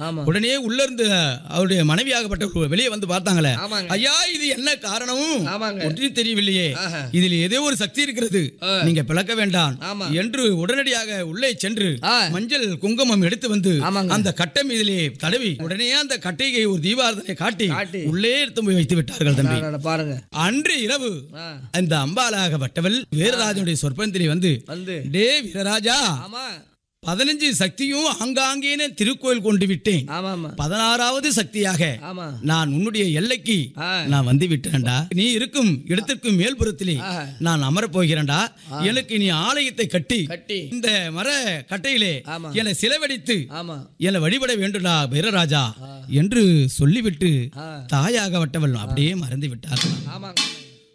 ஆமா. உடனே உள்ள இருந்து அவருடைய மனைவியாகப்பட்ட வெளியே வந்து பார்த்தாங்களே ஆமாங்க. ஐயா இது என்ன காரணம் ஆமாங்க. ஒன்றும் தெரியவில்லையே ஆஹா. இதில் ஏதோ ஒரு சக்தி இருக்கிறது ஆ. நீங்க பிளக்க வேண்டாம் ஆமா. என்று உடனடியாக உள்ளே சென்று ஆ. மஞ்சள் குங்குமம் எடுத்து வந்து ஆமாங்க. அந்த கட்டை மீதிலே தடவி உடனே அந்த கட்டையை ஒரு தீபாரதனை காட்டி காட்டி. உள்ளே எடுத்து போய் வைத்து விட்டார்கள் தம்பி அடடட, பாருங்க அன்று இரவு ஆ, அந்த அம்பாலாகப்பட்டவள் வீரராஜனுடைய சொற்பந்திலே வந்து வந்து டே வீரராஜா ஆமா பதினஞ்சு சக்தியும் ஆங்காங்கேன திருக்கோயில் கொண்டு விட்டேன் ஆமா ஆமா பதினாறாவது சக்தியாக ஆமா நான் உன்னுடைய எல்லைக்கு ஆ. நான் வந்து விட்டேன்டா நீ இருக்கும் இடத்திற்கு மேல்புறத்திலே ஆ. நான் அமரப் போகிறேன்டா எனக்கு நீ ஆலயத்தை கட்டி கட்டி இந்த மர கட்டையிலே ஆமா. என்னை சிலவடித்து ஆமா என்னை வழிபட வேண்டுடா வீரராஜா என்று சொல்லிவிட்டு ஆ. தாயாகப்பட்டவள் அப்படியே மறந்து விட்டார் ஆமாங்க